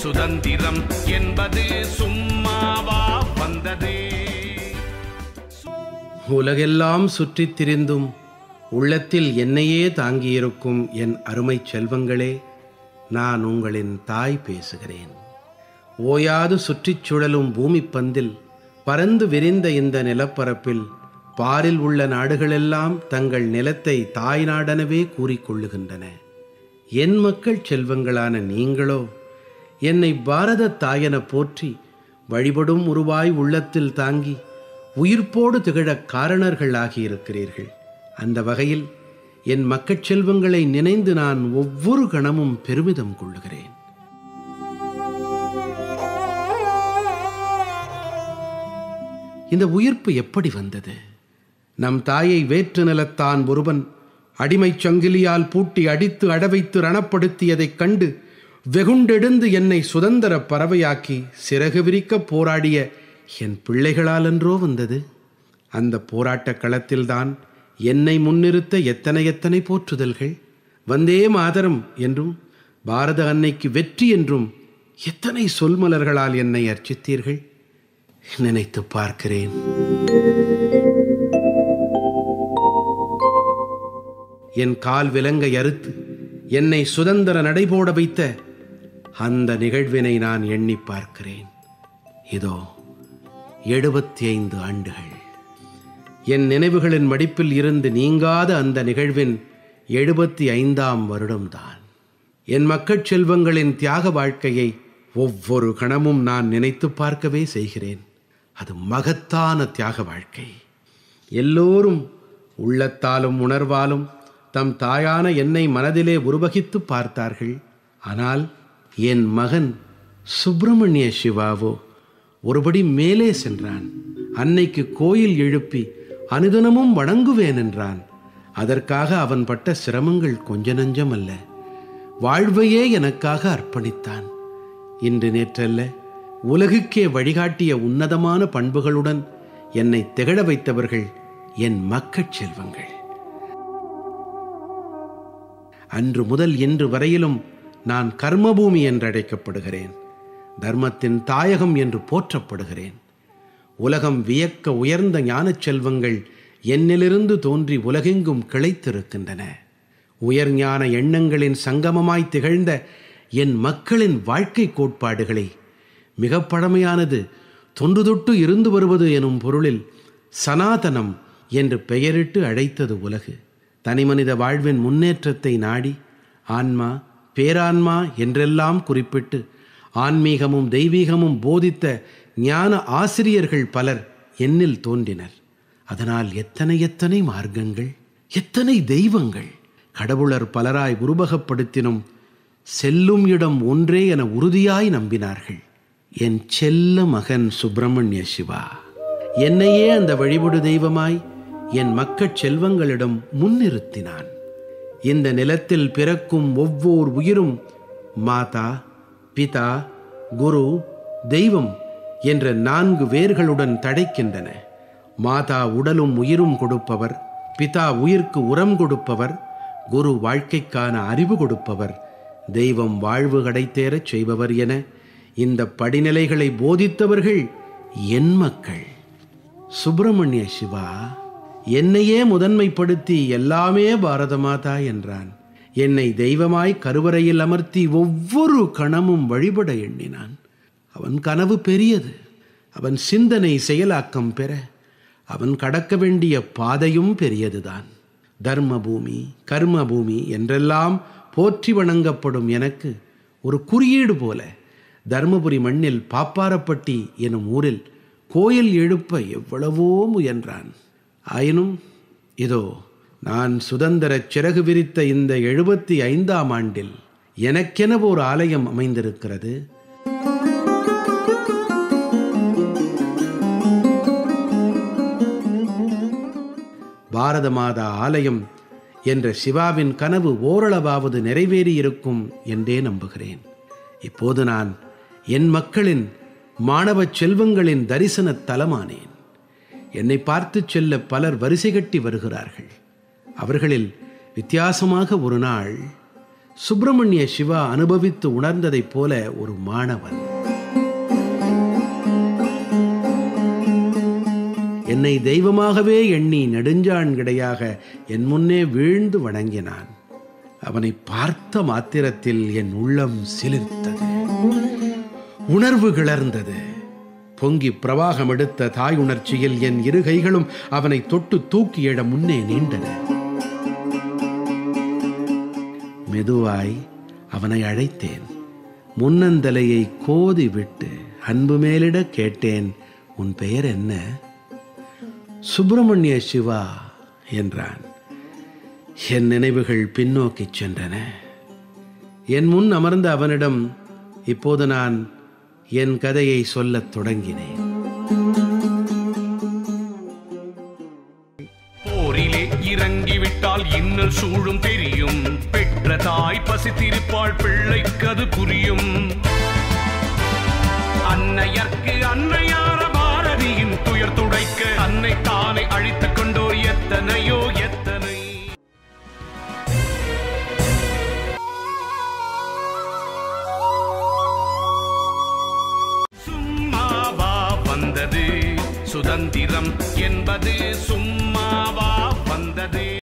சுதந்திரம் என்பது சும்மாவா வந்தது உலகெல்லாம் சுற்றித் திரிந்தும் உள்ளத்தில் என்னையே தாங்கியிருக்கும் என் அருமைச் செல்வங்களே நான் உங்களின் தாய் பேசுகிறேன் ஓயாது சுற்றிச் சுழலும் பூமிப் பந்தில் பரந்து விரிந்த இந்த நிலப்பரப்பில் பாரில் உள்ள நாடுகளெல்லாம் தங்கள் நிலத்தை தாய் நாடெனவே கூறிக்கொள்ளுகின்றன என் மக்கள் செல்வங்களான நீங்களோ என்னை பாரத தாயென போற்றி வழிபடும் உருவாய் உள்ளத்தில் தாங்கி உயிர்ப்போடு திகழக் காரணர்கள் ஆகியிருக்கிறீர்கள் அந்த வகையில் என் மக்கட் செல்வங்களை நினைந்து நான் ஒவ்வொரு கணமும் பெருமிதம் கொள்ளுகிறேன் இந்த உயிர்ப்பு எப்படி வந்தது நம் தாயை வேற்று நிலத்தான் ஒருவன் அடிமைச் சங்கிலியால் பூட்டி அடித்து அடவைத்து ரணப்படுத்தியதைக் கண்டு வெகுண்டெழுந்து என்னை சுதந்திர பறவையாக்கி சிறகு விரிக்கப் போராடிய என் பிள்ளைகளால் என்றோ வந்தது அந்த போராட்டக் களத்தில்தான் என்னை முன்னிறுத்த எத்தனை எத்தனை போற்றுதல்கள் வந்தே மாதரம் என்றும் பாரத அன்னைக்கு வெற்றி என்றும் எத்தனை சொல்மலர்களால் என்னை அர்ச்சித்தீர்கள் நினைத்து பார்க்கிறேன் என் கால் விலங்கை அறுத்து என்னை சுதந்திர நடைபோட வைத்த அந்த நிகழ்வினை நான் எண்ணி பார்க்கிறேன் இதோ எழுபத்தி ஐந்து ஆண்டுகள் என் நினைவுகளின் மடிப்பில் இருந்து நீங்காத அந்த நிகழ்வின் எழுபத்தி ஐந்தாம் வருடம்தான் என் மக்கட் செல்வங்களின் தியாக வாழ்க்கையை ஒவ்வொரு கணமும் நான் நினைத்து பார்க்கவே செய்கிறேன் அது மகத்தான தியாக வாழ்க்கை எல்லோரும் உள்ளத்தாலும் உணர்வாலும் தம் தாயான என்னை மனதிலே உருவகித்து பார்த்தார்கள் ஆனால் என் மகன் சுப்பிரமணிய சிவாவோ ஒருபடி மேலே சென்றான் அன்னைக்கு கோயில் எழுப்பி அனுதினமும் வணங்குவேன் என்றான் அதற்காக அவன் பட்ட சிரமங்கள் கொஞ்ச நஞ்சம் அல்ல வாழ்வையே எனக்காக அர்ப்பணித்தான் இன்று நேற்றல்ல உலகுக்கே வழிகாட்டிய உன்னதமான பண்புகளுடன் என்னை திகழ வைத்தவர்கள் என் மக்கட் செல்வங்கள் அன்று முதல் இன்று வரையிலும் நான் கர்மபூமி என்று அழைக்கப்படுகிறேன் தர்மத்தின் தாயகம் என்று போற்றப்படுகிறேன் உலகம் வியக்க உயர்ந்த ஞானச் செல்வங்கள் என்னிலிருந்து தோன்றி உலகெங்கும் கிளைத்திருக்கின்றன உயர்ஞான எண்ணங்களின் சங்கமமாய் திகழ்ந்த என் மக்களின் வாழ்க்கை கோட்பாடுகளை மிக பழமையானது தொன்று தொட்டு இருந்து வருவது எனும் பொருளில் சனாதனம் என்று பெயரிட்டு அழைத்தது உலகு தனிமனித வாழ்வின் முன்னேற்றத்தை நாடி ஆன்மா பேரான்மா என்றெல்லாம் குறிப்பிட்டு ஆன்மீகமும் தெய்வீகமும் போதித்த ஞான ஆசிரியர்கள் பலர் என்னில் தோன்றினர் அதனால் எத்தனை எத்தனை மார்க்கங்கள் எத்தனை தெய்வங்கள் கடவுளர் பலராய் உருவகப்படுத்தினும் செல்லும் இடம் ஒன்றே என உறுதியாய் நம்பினார்கள் என் செல்ல மகன் சுப்பிரமணிய சிவா என்னையே அந்த வழிபடு தெய்வமாய் என் மக்கட் செல்வங்களிடம் முன்னிறுத்தினான் இந்த நிலத்தில் பிறக்கும் ஒவ்வொரு உயிரும் மாதா பிதா குரு தெய்வம் என்ற நான்கு வேர்களுடன் தடைக்கின்றன மாதா உடலும் உயிரும் கொடுப்பவர் பிதா உயிர்க்கு உரம் கொடுப்பவர் குரு வாழ்க்கைக்கான அறிவு கொடுப்பவர் தெய்வம் வாழ்வு கடைத்தேறச் செய்பவர் என இந்த படிநிலைகளை போதித்தவர்கள் என் மக்கள் சுப்பிரமணிய சிவா என்னையே முதன்மைப்படுத்தி எல்லாமே பாரத மாதா என்றான் என்னை தெய்வமாய் கருவறையில் அமர்த்தி ஒவ்வொரு கணமும் வழிபட எண்ணினான் அவன் கனவு பெரியது அவன் சிந்தனை செயலாக்கம் பெற அவன் கடக்க வேண்டிய பாதையும் பெரியதுதான் தர்ம பூமி கர்ம பூமி என்றெல்லாம் போற்றி வணங்கப்படும் எனக்கு ஒரு குறியீடு போல தர்மபுரி மண்ணில் பாப்பாரப்பட்டி எனும் ஊரில் கோயில் எழுப்ப எவ்வளவோ முயன்றான் ஆயினும் இதோ நான் சுதந்திரச் சிறகு விரித்த இந்த எழுபத்தி ஐந்தாம் ஆண்டில் எனக்கென ஒரு ஆலயம் அமைந்திருக்கிறது பாரத மாதா ஆலயம் என்ற சிவாவின் கனவு ஓரளவாவது நிறைவேறியிருக்கும் என்றே நம்புகிறேன் இப்போது நான் என் மக்களின் மாணவச் செல்வங்களின் தரிசன தலமானேன் என்னை பார்த்து செல்ல பலர் வரிசை கட்டி வருகிறார்கள் அவர்களில் வித்தியாசமாக ஒரு நாள் சுப்பிரமணிய சிவா அனுபவித்து உணர்ந்ததைப் போல ஒரு மாணவன் என்னை தெய்வமாகவே எண்ணி நெடுஞ்சாண்கிடையாக என் முன்னே வீழ்ந்து வணங்கினான் அவனை பார்த்த மாத்திரத்தில் என் உள்ளம் சிலிர்த்தது உணர்வு கிளர்ந்தது பொங்கி பிரவாகம் எடுத்த தாய் உணர்ச்சியில் என் இரு கைகளும் அவனை தொட்டு தூக்கி எழ முன்னே நீண்டன மெதுவாய் அவனை அழைத்தேன் முன்னந்தலையை கோதி விட்டு அன்பு மேலிட கேட்டேன் உன் பெயர் என்ன சுப்பிரமணிய சிவா என்றான் என் நினைவுகள் பின்னோக்கிச் சென்றன என் முன் அமர்ந்த அவனிடம் இப்போது நான் என் கதையை சொல்லத் தொடங்கினேன் போரிலே இறங்கிவிட்டால் இன்னல் சூழும் தெரியும் பெற்ற தாய் பசித்திருப்பாள் பிள்ளைக்கது புரியும் அன்னையர்க்கு அன்னையார பாரதியின் துயர் துடைக்க அன்னை தானை அழித்துக் கொண்டோர் எத்தனையோ எத்தனை சும்மாவா வந்தது சுதந்திரம் என்பது சும்மாவா